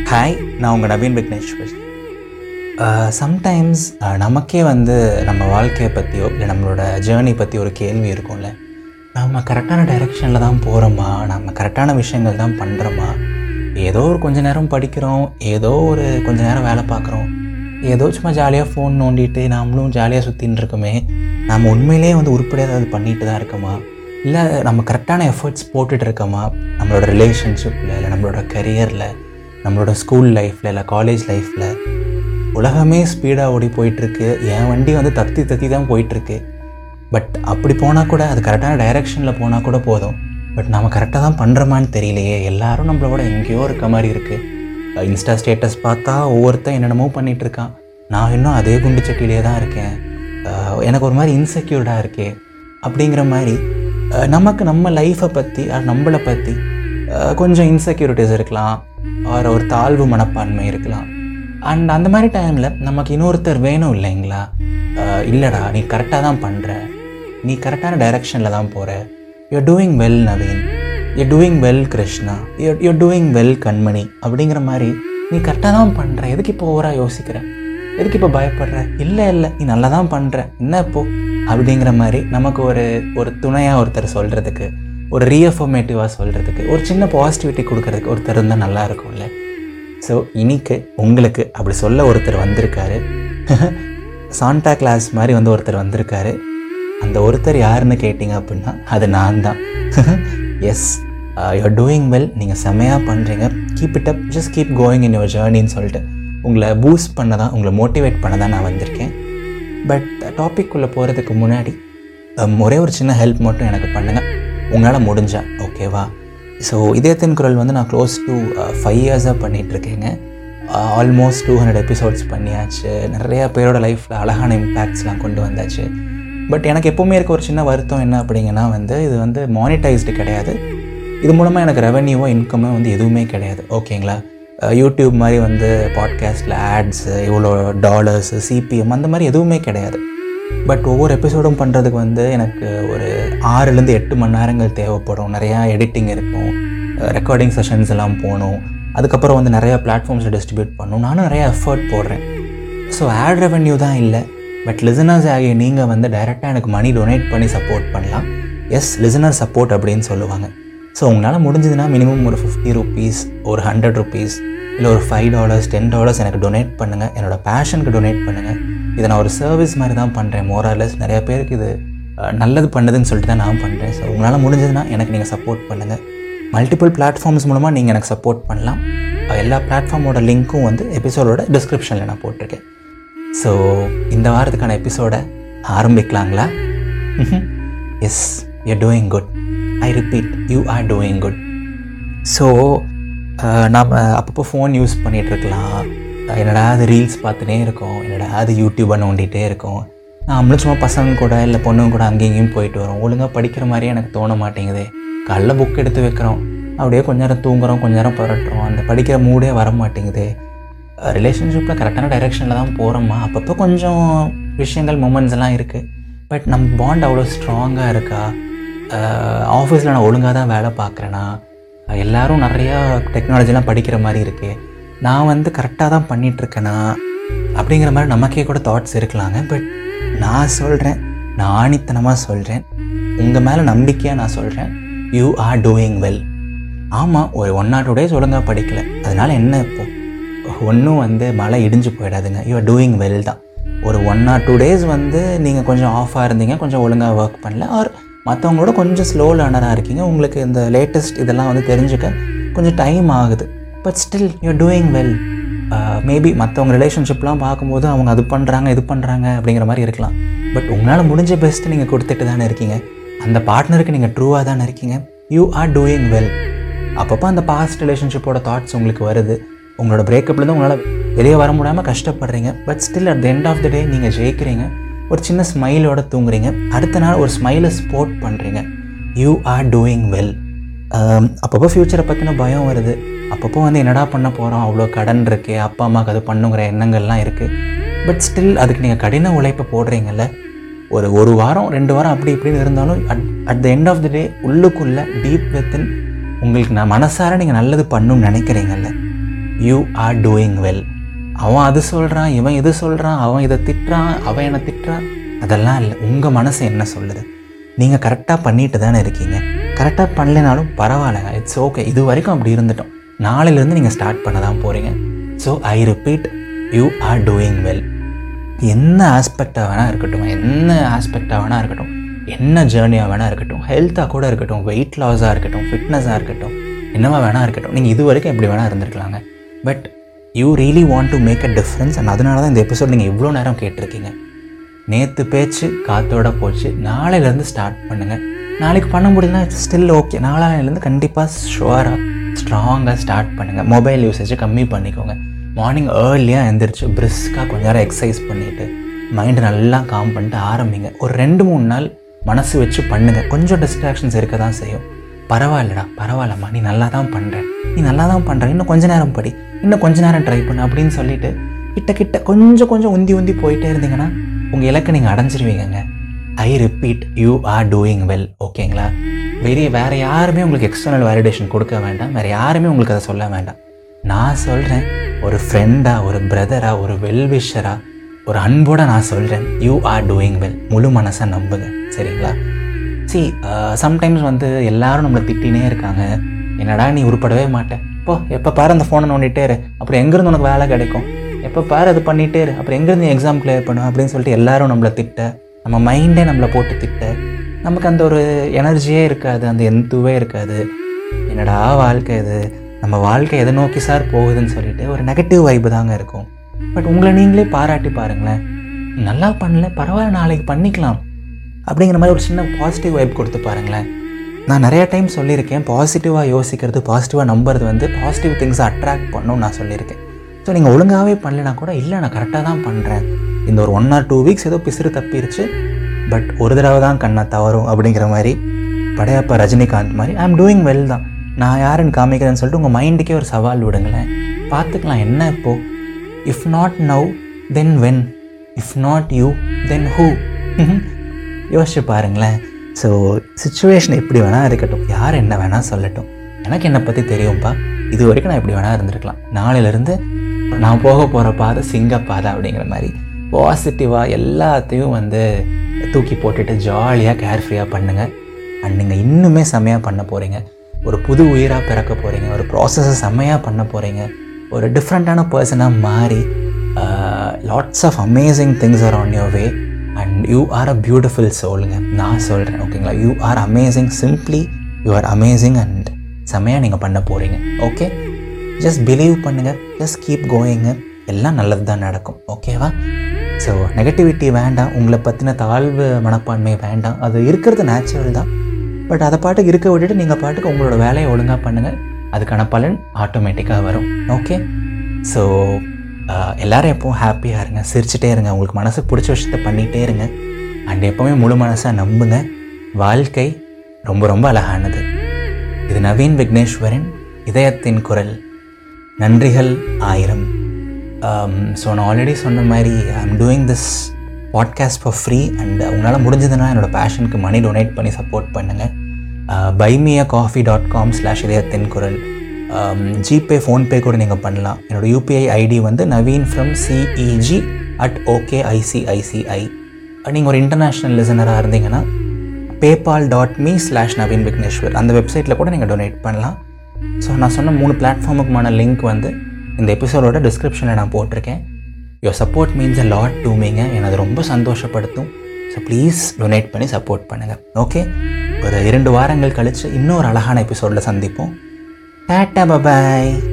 hi நான் உங்கள் Naveen Vignesh sometimes நமக்கே வந்து நம்ம வாழ்க்கையை பற்றியோ இல்லை நம்மளோட ஜேர்னி பற்றி ஒரு கேள்வி இருக்கும்ல நம்ம கரெக்டான டைரெக்ஷனில் தான் போகிறோமா நம்ம கரெக்டான விஷயங்கள் தான் பண்ணுறோமா ஏதோ ஒரு கொஞ்ச நேரம் படிக்கிறோம் ஏதோ ஒரு கொஞ்ச நேரம் வேலை பார்க்குறோம் ஏதோ சும்மா ஜாலியாக ஃபோன் நோண்டிட்டு நாமளும் ஜாலியாக சுற்றின்னு இருக்கோமே நம்ம உண்மையிலேயே வந்து உருப்படியாக ஏதாவது பண்ணிட்டு தான் இருக்கோமா இல்லை நம்ம கரெக்டான எஃபர்ட்ஸ் போட்டுட்டு இருக்கோமா நம்மளோட ரிலேஷன்ஷிப்பில் இல்லை நம்மளோட கரியரில் நம்மளோட ஸ்கூல் லைஃப்பில் இல்லை காலேஜ் லைஃப்பில் உலகமே ஸ்பீடாக ஓடி போயிட்டுருக்கு என் வண்டி வந்து தத்தி தத்தி தான் போயிட்டுருக்கு பட் அப்படி போனால் கூட அது கரெக்டான டைரெக்ஷனில் போனால் கூட போதும் பட் நம்ம கரெக்டாக தான் பண்ணுறோமான்னு தெரியலையே எல்லாரும் நம்மளோட எங்கேயோ இருக்க மாதிரி இருக்குது இன்ஸ்டா ஸ்டேட்டஸ் பார்த்தா ஒவ்வொருத்தன் என்னென்னமோ பண்ணிகிட்டு இருக்கான் நான் இன்னும் அதே குண்டு சட்டியிலே தான் இருக்கேன் அஹ் எனக்கு ஒரு மாதிரி இன்செக்யூர்டாக இருக்கே அப்படிங்கிற மாதிரி அஹ் நமக்கு நம்ம லைஃப்பை பற்றி நம்மளை பற்றி கொஞ்சம் இன்செக்யூரிட்டிஸ் இருக்கலாம் ஆர் ஒரு தாழ்வு மனப்பான்மை இருக்கலாம் அண்ட் அந்த மாதிரி டைமில் நமக்கு இன்னொருத்தர் வேணும் இல்லைங்களா அஹ் இல்லைடா நீ கரெக்டாக தான் பண்ணுற நீ கரெக்டான டைரெக்ஷனில் தான் போகிற you're doing well Naveen you're doing well Krishna you're you're doing well Kanmani அப்படிங்கிற மாதிரி நீ கரெக்டாக தான் பண்ணுற எதுக்கு இப்போ ஓவராக யோசிக்கிற எதுக்கு இப்போ பயப்படுற இல்லை இல்லை நீ நல்லா தான் பண்ணுற என்ன இப்போ அப்படிங்கிற மாதிரி நமக்கு ஒரு ஒரு துணையாக ஒருத்தர் சொல்கிறதுக்கு ஒரு ரீஅஃபர்மேட்டிவாக சொல்கிறதுக்கு ஒரு சின்ன பாசிட்டிவிட்டி கொடுக்கறதுக்கு ஒருத்தர் இருந்தால் நல்லா இருக்கும்ல ஸோ இன்னைக்கு உங்களுக்கு அப்படி சொல்ல ஒருத்தர் வந்திருக்காரு சாண்டா கிளாஸ் மாதிரி வந்து ஒருத்தர் வந்திருக்காரு அந்த ஒருத்தர் யாருன்னு கேட்டிங்க அப்படின்னா அது நான் தான் எஸ் யூஆர் டூயிங் வெல் நீங்கள் செமையாக பண்ணுறீங்க keep it up just keep going in your ஜேர்னின்னு சொல்லிட்டு உங்களை பூஸ்ட் பண்ண தான் உங்களை மோட்டிவேட் பண்ண தான் நான் வந்திருக்கேன் பட் டாபிக் உள்ள போகிறதுக்கு முன்னாடி um, ஒரே ஒரு சின்ன ஹெல்ப் மட்டும் எனக்கு பண்ணுங்கள் உங்களால் முடிஞ்சா ஓகேவா ஸோ இதயத்தின் குரல் வந்து நான் க்ளோஸ் டு ஃபைவ் இயர்ஸாக பண்ணிகிட்ருக்கேங்க ஆல்மோஸ்ட் டூ ஹண்ட்ரட் எபிசோட்ஸ் பண்ணியாச்சு நிறையா பேரோட லைஃப்பில் அழகான இம்பேக்ட்ஸ்லாம் கொண்டு வந்தாச்சு பட் எனக்கு எப்போவுமே இருக்க ஒரு சின்ன வருத்தம் என்ன அப்படிங்கன்னா வந்து இது வந்து மானிட்டைஸ்டு கிடையாது இது மூலமாக எனக்கு ரெவன்யூவோ இன்கமோ வந்து எதுவுமே கிடையாது ஓகேங்களா அஹ் யூடியூப் மாதிரி வந்து பாட்காஸ்ட்டில் ஆட்ஸு இவ்வளோ டாலர்ஸு சிபிஎம் அந்த மாதிரி எதுவுமே கிடையாது பட் ஒவ்வொரு எபிசோடும் பண்ணுறதுக்கு வந்து எனக்கு ஒரு ஆறுலேருந்து எட்டு மணி நேரங்கள் தேவைப்படும் நிறையா எடிட்டிங் இருக்கும் ரெக்கார்டிங் செஷன்ஸ் எல்லாம் போகணும் அதுக்கப்புறம் வந்து நிறையா பிளாட்ஃபார்ம்ஸில் டிஸ்ட்ரிபியூட் பண்ணணும் நானும் நிறையா எஃபர்ட் போடுறேன் ஸோ ஆட் ரெவென்யூ தான் இல்லை பட் லிசனர்ஸ் ஆகிய நீங்கள் வந்து டைரெக்டாக எனக்கு மணி டொனேட் பண்ணி சப்போர்ட் பண்ணலாம் எஸ் லிசனர் சப்போர்ட் அப்படின்னு சொல்லுவாங்க ஸோ உங்களால் முடிஞ்சதுன்னா மினிமம் ஒரு ஃபிஃப்டி ருபீஸ் ஒரு ஹண்ட்ரட் ருபீஸ் இல்லை ஒரு ஃபைவ் டாலர்ஸ் டென் டாலர்ஸ் எனக்கு டொனேட் பண்ணுங்கள் என்னோடய பேஷனுக்கு டொனேட் பண்ணுங்கள் இதை நான் ஒரு சர்வீஸ் மாதிரி தான் பண்ணுறேன் மோராலஸ் நிறைய பேருக்கு இது அஹ், நல்லது பண்ணுதுன்னு சொல்லிட்டு தான் நான் பண்ணுறேன் ஸோ உங்களால் முடிஞ்சதுன்னா எனக்கு நீங்கள் சப்போர்ட் பண்ணுங்கள் மல்டிபிள் பிளாட்ஃபார்ம்ஸ் மூலமாக நீங்கள் எனக்கு சப்போர்ட் பண்ணலாம் அஹ், எல்லா பிளாட்ஃபார்மோட லிங்க்கும் வந்து எபிசோடோட டிஸ்கிரிப்ஷனில் நான் போட்டிருக்கேன் ஸோ இந்த வாரத்துக்கான எபிசோடை ஆரம்பிக்கலாங்களா yes you doing good I repeat you are doing good so நாம் அப்பப்போ ஃபோன் யூஸ் பண்ணிகிட்டு இருக்கலாம் என்னடா அது ரீல்ஸ் பார்த்துட்டே இருக்கோம் என்னடா அது யூடியூப்பை நோண்டிகிட்டே இருக்கோம் நம்மளும் சும்மா பசங்க கூட இல்லை பொண்ணுங்க கூட அங்கேயும் இங்கேயும் போயிட்டு வரோம் ஒழுங்காக படிக்கிற மாதிரியே எனக்கு தோண மாட்டேங்குது காலைல புக் எடுத்து வைக்கிறோம் அப்படியே கொஞ்ச நேரம் தூங்குறோம் கொஞ்ச நேரம் புரட்டுறோம் அந்த படிக்கிற மூடே வர மாட்டேங்குது ரிலேஷன்ஷிப்பில் கரெக்டான டைரெக்ஷனில் தான் போகிறோமா அப்பப்போ கொஞ்சம் விஷயங்கள் மூமெண்ட்ஸ் எல்லாம் இருக்குது பட் நம்ம பாண்ட் அவ்வளோ ஸ்ட்ராங்காக இருக்கா ஆஃபீஸில் நான் ஒழுங்காக தான் வேலை பார்க்குறேன்னா எல்லாரும் நிறையா டெக்னாலஜிலாம் படிக்கிற மாதிரி இருக்குது நான் வந்து கரெக்டாக தான் பண்ணிகிட்ருக்கேனா அப்படிங்கிற மாதிரி நமக்கே கூட தாட்ஸ் இருக்கலாங்க பட் நான் சொல்கிறேன் நான் ஆணித்தனமாக சொல்கிறேன் உங்கள் மேலே நம்பிக்கையாக நான் சொல்கிறேன் யூ ஆர் டூயிங் வெல் ஆமாம் ஒரு ஒன் ஆர் டூ டேஸ் ஒழுங்காக படிக்கல அதனால் என்ன இப்போது ஒன்றும் வந்து மழை இடிஞ்சு போயிடாதுங்க யூ ஆர் டூயிங் வெல் தான் ஒரு ஒன் ஆர் டூ டேஸ் வந்து நீங்கள் கொஞ்சம் ஆஃபாக இருந்தீங்க கொஞ்சம் ஒழுங்காக ஒர்க் பண்ணல ஆர் மற்றவங்களோட கொஞ்சம் ஸ்லோ லேர்னராக இருக்கீங்க உங்களுக்கு இந்த லேட்டஸ்ட் இதெல்லாம் வந்து தெரிஞ்சுக்க கொஞ்சம் டைம் ஆகுது but still you doing well maybe மற்றவங்க ரிலேஷன்ஷிப்லாம் பார்க்கும்போது அவங்க அது பண்ணுறாங்க இது பண்ணுறாங்க அப்படிங்கிற மாதிரி இருக்கலாம் பட் உங்களால் முடிஞ்ச பெஸ்ட்டு நீங்கள் கொடுத்துட்டு தானே இருக்கீங்க அந்த பார்ட்னருக்கு நீங்கள் ட்ரூவாக தானே இருக்கீங்க யூ ஆர் டூயிங் வெல் அப்பப்போ அந்த பாஸ்ட் ரிலேஷன்ஷிப்போட தாட்ஸ் உங்களுக்கு வருது உங்களோட பிரேக்கப்லேருந்து உங்களால் வெளியே வர முடியாமல் கஷ்டப்படுறீங்க but still at the end of the day நீங்கள் ஜெயிக்கிறீங்க ஒரு சின்ன ஸ்மைலோட தூங்குறீங்க அடுத்த நாள் ஒரு ஸ்மைலை ஸ்போர்ட் பண்ணுறீங்க யூ ஆர் டூயிங் வெல் அப்பப்போ ஃப்யூச்சரை பற்றின பயம் வருது அப்பப்போ வந்து என்னடா பண்ண போகிறோம் அவ்வளோ கடன் இருக்கே அப்பா அம்மாவுக்கு அது பண்ணுங்கிற எண்ணங்கள்லாம் இருக்குது பட் ஸ்டில் அதுக்கு நீங்கள் கடின உழைப்பை போடுறீங்கல்ல ஒரு ஒரு வாரம் ரெண்டு வாரம் அப்படி இப்படின்னு இருந்தாலும் at at the end of the day உள்ளுக்குள்ளே டீப் வித்தின் உங்களுக்கு நான் மனசார நீங்கள் நல்லது பண்ணணும்னு நினைக்கிறீங்கல்ல யூ ஆர் டூயிங் வெல் அவன் அது சொல்கிறான் இவன் இது சொல்கிறான் அவன் இதை திட்டுறான் அவன் என்னை திட்டுறான் அதெல்லாம் இல்லை உங்கள் மனசு என்ன சொல்லுது நீங்கள் கரெக்டாக பண்ணிட்டு தானே இருக்கீங்க கரெக்டாக பண்ணலைனாலும் பரவாயில்லைங்க இட்ஸ் ஓகே இது வரைக்கும் அப்படி இருந்துட்டோம் நாளையிலேருந்து நீங்கள் ஸ்டார்ட் பண்ண தான் போகிறீங்க so I repeat you are doing well என்ன ஆஸ்பெக்டாக வேணால் இருக்கட்டும் என்ன ஆஸ்பெக்டாக வேணால் இருக்கட்டும் என்ன ஜேர்னியாக வேணால் இருக்கட்டும் ஹெல்த்தாக கூட இருக்கட்டும் வெயிட் லாஸாக இருக்கட்டும் ஃபிட்னஸாக இருக்கட்டும் என்னவா வேணால் இருக்கட்டும் நீங்கள் இது வரைக்கும் எப்படி வேணால் இருந்திருக்கலாங்க but you really want to make a difference and அதனால தான் இந்த எபிசோட் நீங்கள் இவ்வளோ நேரம் கேட்டிருக்கீங்க நேற்று பேச்சு காத்தோட போச்சு நாளையிலேருந்து ஸ்டார்ட் பண்ணுங்கள் நாளைக்கு பண்ண முடியலனா ஸ்டில் ஓகே நாளையிலேருந்து கண்டிப்பாக ஷுவராக ஸ்ட்ராங்காக ஸ்டார்ட் பண்ணுங்கள் மொபைல் யூசேஜை கம்மி பண்ணிக்கோங்க மார்னிங் ஏர்லியாக எழுந்திரிச்சு பிரிஸ்காக கொஞ்ச நேரம் எக்ஸசைஸ் பண்ணிவிட்டு மைண்டு நல்லா காம் பண்ணிட்டு ஆரம்பிங்க ஒரு ரெண்டு மூணு நாள் மனசு வச்சு பண்ணுங்கள் கொஞ்சம் டிஸ்ட்ராக்ஷன்ஸ் இருக்க தான் செய்யும் பரவாயில்லடா பரவாயில்லம்மா நீ நல்லா தான் பண்ணுற நீ நல்லா தான் பண்ணுற இன்னும் கொஞ்ச நேரம் படி இன்னும் கொஞ்ச நேரம் ட்ரை பண்ணு அப்படின்னு சொல்லிட்டு கிட்ட கிட்ட கொஞ்சம் கொஞ்சம் உந்தி உந்தி போயிட்டே இருந்தீங்கன்னா உங்கள் இலக்கை நீங்கள் அடைஞ்சிருவீங்கங்க I repeat you are doing well ஓகேங்களா வெரி வேறு யாருமே உங்களுக்கு எக்ஸ்டர்னல் வேலிடேஷன் கொடுக்க வேண்டாம் வேறு யாருமே உங்களுக்கு அதை சொல்ல வேண்டாம் நான் சொல்கிறேன் ஒரு ஃப்ரெண்டாக ஒரு பிரதராக ஒரு வெல்விஷராக ஒரு அன்போட நான் சொல்கிறேன் யூ ஆர் டூயிங் வெல் முழு மனசை நம்புங்க சரிங்களா சி சம்டைம்ஸ் வந்து எல்லாரும் நம்மளை திட்டினே இருக்காங்க என்னடா நீ உருப்படவே மாட்டேன் இப்போ எப்போ பாரு அந்த ஃபோனை நோண்டிட்டே இரு அப்புறம் எங்கேருந்து உனக்கு வேலை கிடைக்கும் எப்போ பாரு அது பண்ணிகிட்டே இரு அப்புறம் எங்கேருந்து நீ எக்ஸாம் கிளியர் பண்ணும் அப்படின்னு சொல்லிட்டு எல்லாரும் நம்மளை திட்ட நம்ம மைண்டே நம்மளை போட்டு திட்ட நமக்கு அந்த ஒரு எனர்ஜியே இருக்காது அந்த எந்துவே இருக்காது என்னடா வாழ்க்கை இது நம்ம வாழ்க்கை எதை நோக்கி சார் போகுதுன்னு சொல்லிட்டு ஒரு நெகட்டிவ் வைப்பு தாங்க இருக்கும் பட் உங்களை நீங்களே பாராட்டி பாருங்களேன் நல்லா பண்ணல பரவாயில்ல நாளைக்கு பண்ணிக்கலாம் அப்படிங்கிற மாதிரி ஒரு சின்ன பாசிட்டிவ் வைப் கொடுத்து பாருங்களேன் நான் நிறைய டைம் சொல்லியிருக்கேன் பாசிட்டிவாக யோசிக்கிறது பாசிட்டிவாக நம்புறது வந்து பாசிட்டிவ் திங்ஸை அட்ராக்ட் பண்ணும் நான் சொல்லியிருக்கேன் ஸோ நீங்கள் ஒழுங்காகவே பண்ணலைனா கூட இல்லை நான் கரெக்டாக தான் பண்ணுறேன் இந்த ஒரு ஒன் ஆர் டூ வீக்ஸ் ஏதோ பிசிறு தப்பிருச்சு பட் ஒரு தடவை தான் கண்ணை தவறும் அப்படிங்கிற மாதிரி படையப்பா ரஜினிகாந்த் மாதிரி ஐ ஆம் டூயிங் வெல் தான் நான் யாருன்னு காமிக்கிறேன்னு சொல்லிட்டு உங்கள் மைண்டுக்கே ஒரு சவால் விடுங்களேன் பார்த்துக்கலாம் என்ன இப்போது if not now then when if not you then who யோசிச்சு பாருங்களேன் ஸோ சுச்சுவேஷன் எப்படி வேணால் இருக்கட்டும் யார் என்ன வேணால் சொல்லட்டும் எனக்கு என்னை பற்றி தெரியும்ப்பா இது வரைக்கும் நான் எப்படி வேணால் இருந்திருக்கலாம் நாளையிலேருந்து நான் போக போகிற பாதை சிங்க பாதை அப்படிங்கிற மாதிரி பாசிட்டிவாக எல்லாத்தையும் வந்து தூக்கி போட்டுட்டு ஜாலியாக கேர்ஃப்ரீயாக பண்ணுங்கள் அண்ட் நீங்கள் இன்னுமே செம்மையாக பண்ண போகிறீங்க ஒரு புது உயிராக பிறக்க போகிறீங்க ஒரு ப்ராசஸை செம்மையாக பண்ண போகிறீங்க ஒரு டிஃப்ரெண்ட்டான பர்சனாக மாறி lots of amazing things are on your way and you are a beautiful சோலுங்க நான் சொல்கிறேன் ஓகேங்களா you are amazing simply you are amazing and செம்மையாக நீங்கள் பண்ண போகிறீங்க ஓகே ஜஸ்ட் பிலீவ் பண்ணுங்கள் ஜஸ்ட் கீப் கோயிங்க எல்லாம் நல்லது தான் நடக்கும் ஓகேவா ஸோ நெகட்டிவிட்டி வேண்டாம் உங்களை பற்றின தாழ்வு மனப்பான்மை வேண்டாம் அது இருக்கிறது நேச்சுரல் தான் பட் அதை பாட்டுக்கு இருக்க விட்டுட்டு நீங்கள் பாட்டுக்கு உங்களோட வேலையை ஒழுங்காக பண்ணுங்கள் அதுக்கான பலன் ஆட்டோமேட்டிக்காக வரும் ஓகே ஸோ எல்லோரும் எப்பவும் ஹாப்பியாக இருங்க சிரிச்சிட்டே இருங்க உங்களுக்கு மனசு பிடிச்ச விஷயத்த பண்ணிகிட்டே இருங்க அண்ட் எப்போவுமே முழு மனசாக நம்புங்க வாழ்க்கை ரொம்ப ரொம்ப அழகானது இது நவீன் விக்னேஸ்வரன் இதயத்தின் குரல் நன்றிகள் ஆயிரம் ஸோ நான் ஆல்ரெடி சொன்ன மாதிரி I am doing this podcast for free and உங்களால் முடிஞ்சதுன்னா என்னோடய பேஷனுக்கு மணி டொனேட் பண்ணி சப்போர்ட் பண்ணுங்கள் buy me a coffee dot com slash இதயத்தின் குரல் ஜிபே ஃபோன்பே கூட நீங்கள் பண்ணலாம் என்னோடய யூபிஐ ஐடி வந்து Naveen from CEG at okay ICICI நீங்கள் ஒரு இன்டர்நேஷ்னல் லிசனராக இருந்தீங்கன்னா PayPal dot me slash Naveen Vigneshwar அந்த வெப்சைட்டில் கூட நீங்கள் டொனேட் பண்ணலாம் ஸோ நான் சொன்ன மூணு பிளாட்ஃபார்முக்குமான லிங்க் வந்து இந்த எபிசோடோட டிஸ்கிரிப்ஷனில் நான் போட்டிருக்கேன் your support means a lot to மீங்க எனக்கு ரொம்ப சந்தோஷப்படுத்தும் ஸோ ப்ளீஸ் டொனேட் பண்ணி சப்போர்ட் பண்ணுங்கள் ஓகே ஒரு இரண்டு வாரங்கள் கழித்து இன்னொரு அழகான எபிசோடில் சந்திப்போம் டாட்டா பபாய்